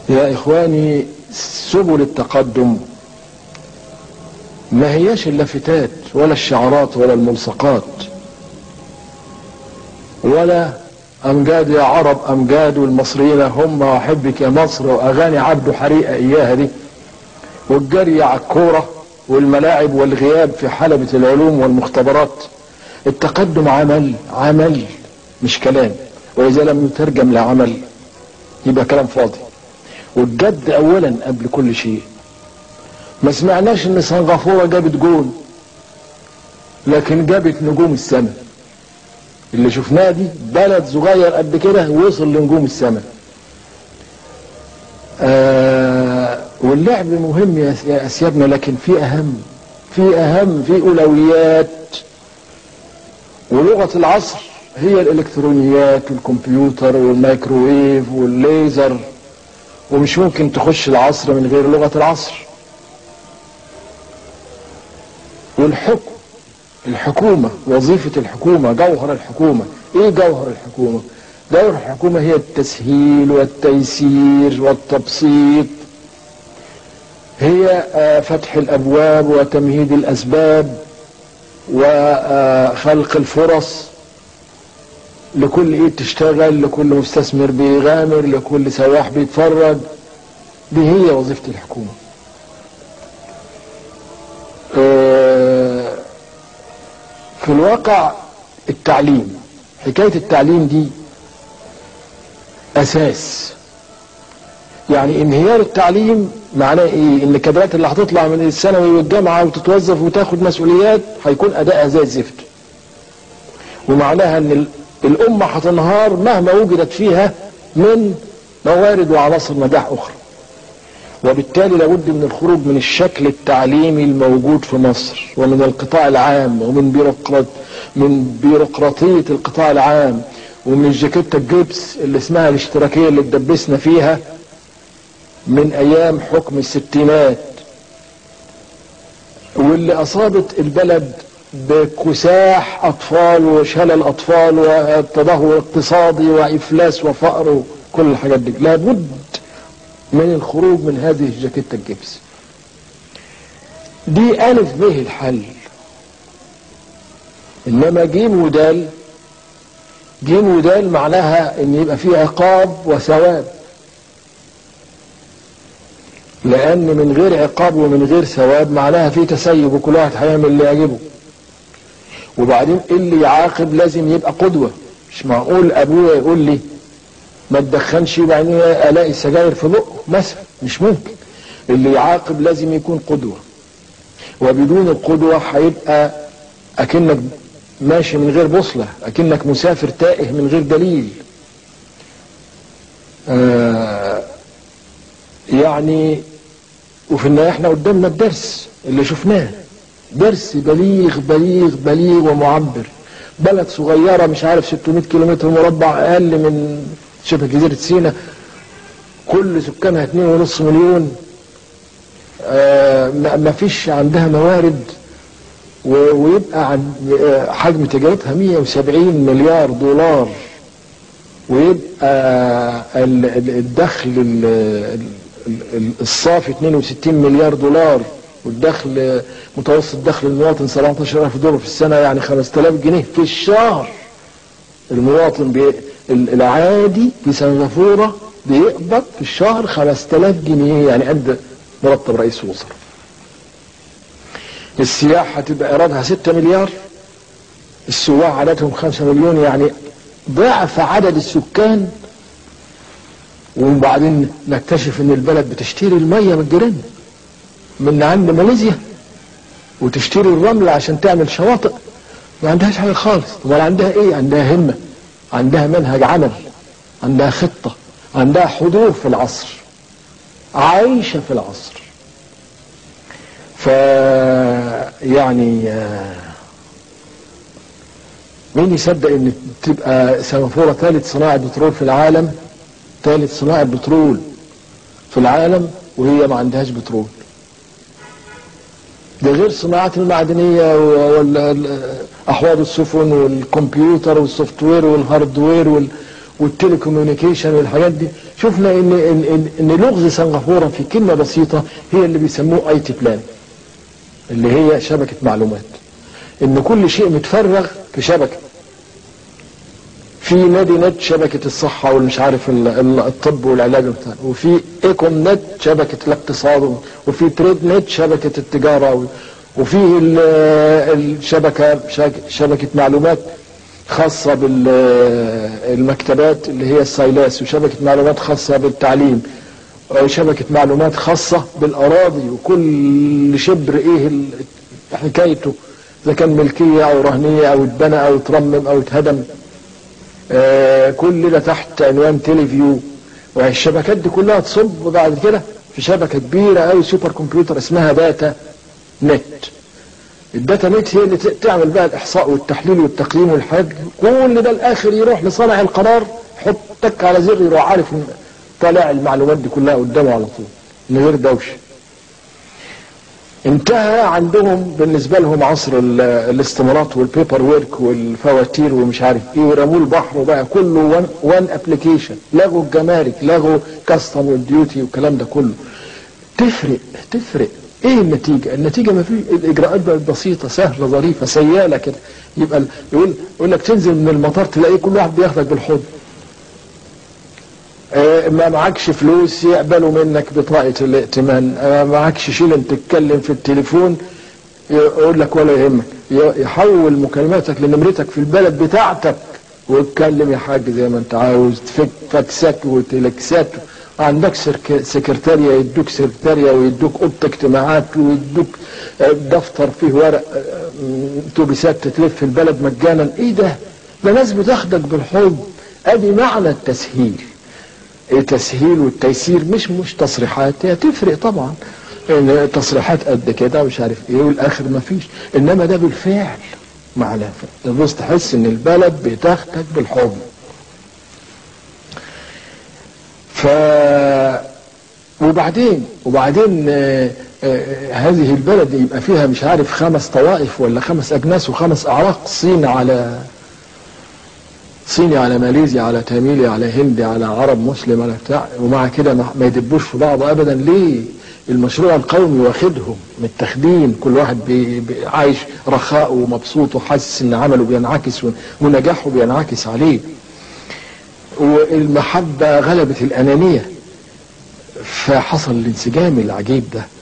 يا إخواني سبل التقدم ما هياش اللافتات ولا الشعارات ولا الملصقات ولا أمجاد يا عرب أمجاد والمصريين هم وأحبك يا مصر وأغاني عبده حريقة إياها دي والجري على الكورة والملاعب والغياب في حلبة العلوم والمختبرات التقدم عمل عمل مش كلام وإذا لم يترجم لعمل يبقى كلام فاضي والجد أولا قبل كل شيء ما سمعناش ان سنغافورة جابت جون لكن جابت نجوم السماء اللي شفناه دي بلد صغير قد كده وصل لنجوم السماء آه واللعب مهم يا يا اسيادنا لكن في اهم في اهم في اولويات ولغه العصر هي الالكترونيات والكمبيوتر والميكروويف والليزر ومش ممكن تخش العصر من غير لغه العصر والحكم الحكومة وظيفة الحكومة جوهر الحكومة ايه جوهر الحكومة جوهر الحكومة هي التسهيل والتيسير والتبسيط هي آه، فتح الابواب وتمهيد الاسباب وخلق الفرص لكل ايد تشتغل لكل مستثمر بيغامر لكل سواح بيتفرج دي هي وظيفة الحكومة آه، في الواقع التعليم حكاية التعليم دي أساس يعني انهيار التعليم معناه ايه ان الكادرات اللي هتطلع من الثانوي والجامعة وتتوظف وتاخد مسؤوليات هيكون ادائها زي الزفت ومعناها ان ال- الامة هتنهار مهما وجدت فيها من موارد وعناصر نجاح اخرى وبالتالي لابد من الخروج من الشكل التعليمي الموجود في مصر ومن القطاع العام ومن بيروقراط من بيروقراطية القطاع العام ومن الجاكيتة الجبس اللي اسمها الاشتراكية اللي اتدبسنا فيها من ايام حكم الستينات واللي اصابت البلد بكساح اطفال وشلل اطفال وتدهور اقتصادي وافلاس وفقر وكل الحاجات دي لابد من الخروج من هذه الجاكيتة الجبس دي ألف به الحل إنما جيم ودال جيم ودال معناها إن يبقى فيه عقاب وثواب لأن من غير عقاب ومن غير ثواب معناها في تسيب وكل واحد هيعمل اللي يعجبه وبعدين اللي يعاقب لازم يبقى قدوة مش معقول أبويا يقول لي ما تدخنش وبعدين الاقي سجاير في بقه مثلا مش ممكن اللي يعاقب لازم يكون قدوه وبدون القدوه هيبقى اكنك ماشي من غير بوصله اكنك مسافر تائه من غير دليل آه يعني وفي النهايه احنا قدامنا الدرس اللي شفناه درس بليغ بليغ بليغ ومعبر بلد صغيرة مش عارف 600 كيلومتر مربع أقل من شبه جزيرة سيناء كل سكانها 2.5 مليون آه ما ما فيش عندها موارد و- ويبقى عن آه، حجم تجارتها 170 مليار دولار ويبقى ال- ال- الدخل ال- ال- ال- الصافي 62 مليار دولار والدخل متوسط دخل المواطن 17000 دولار في السنه يعني 5000 جنيه في الشهر المواطن بي ال- العادي في سنغافوره بيقبض في الشهر 5000 جنيه يعني قد مرتب رئيس الوزراء السياحه هتبقى ايرادها 6 مليار السواح عددهم 5 مليون يعني ضعف عدد السكان وبعدين نكتشف ان البلد بتشتري الميه من جيراننا من عند ماليزيا وتشتري الرمل عشان تعمل شواطئ ما عندهاش حاجه خالص امال عندها ايه عندها همه عندها منهج عمل عندها خطه عندها حضور في العصر عايشه في العصر ف يعني آه، مين يصدق ان تبقى سنغافوره ثالث صناعه بترول في العالم ثالث صناعه بترول في العالم وهي ما عندهاش بترول ده غير الصناعات المعدنية وأحواض السفن والكمبيوتر والسوفت وير والهاردوير وال- والتليكوميونيكيشن والحاجات دي شفنا ان ان ان, إن لغز سنغافوره في كلمه بسيطه هي اللي بيسموه اي تي بلان اللي هي شبكه معلومات ان كل شيء متفرغ في شبكه في نادي نت شبكة الصحة والمش عارف ال- ال- الطب والعلاج وبتاع وفي ايكون نت شبكة الاقتصاد وفي تريد نت شبكة التجارة و- وفي ال- الشبكة شاك- شبكة معلومات خاصة بالمكتبات اللي هي السايلاس وشبكة معلومات خاصة بالتعليم وشبكة معلومات خاصة بالأراضي وكل شبر ايه ال- حكايته إذا كان ملكية أو رهنية أو اتبنى أو اترمم أو اتهدم آه، كل ده تحت عنوان تيليفيو والشبكات دي كلها تصب بعد كده في شبكه كبيره قوي سوبر كمبيوتر اسمها داتا نت الداتا نت هي اللي ت- تعمل بقى الاحصاء والتحليل والتقييم والحاجات دي. كل ده الاخر يروح لصانع القرار يحط تك على زر يروح عارف إن طالع المعلومات دي كلها قدامه على طول من غير دوشه انتهى عندهم بالنسبه لهم عصر ال- الاستمارات والبيبر ويرك والفواتير ومش عارف ايه ورموه البحر بقى كله وان, وان ابلكيشن لغوا الجمارك لغوا كاستم والديوتي والكلام ده كله تفرق تفرق ايه النتيجه؟ النتيجه ما في الاجراءات بقت بسيطه سهله ظريفه سياله كده يبقى ال- يقول يقول لك تنزل من المطار تلاقي كل واحد بياخدك بالحضن آه، ما معكش فلوس يقبلوا منك بطاقة الائتمان آه، معكش شيلن تتكلم في التليفون يقول لك ولا يهمك ي- يحول مكالماتك لنمرتك في البلد بتاعتك واتكلم يا حاج زي ما انت عاوز تفك فاكسات وتلكسات عندك سرك- سكرتارية يدوك سكرتارية ويدوك أوضة اجتماعات ويدوك آه، دفتر فيه ورق آه، م، اتوبيسات تتلف في البلد مجانا ايه ده؟ ده ناس بتاخدك بالحب ادي معنى التسهيل التسهيل والتيسير مش مش تصريحات هي تفرق طبعا ان تصريحات قد كده مش عارف ايه والاخر ما فيش انما ده بالفعل معناه تبص تحس ان البلد بتاخدك بالحضن ف وبعدين وبعدين آه، آه، هذه البلد يبقى فيها مش عارف خمس طوائف ولا خمس اجناس وخمس اعراق صين على صيني على ماليزيا على تاميلي على هندي على عرب مسلم على بتاع ومع كده ما ما يدبوش في بعض ابدا ليه؟ المشروع القومي واخدهم متاخدين كل واحد بي بي عايش رخاء ومبسوط وحاسس ان عمله بينعكس و- ونجاحه بينعكس عليه. والمحبه غلبت الانانيه فحصل الانسجام العجيب ده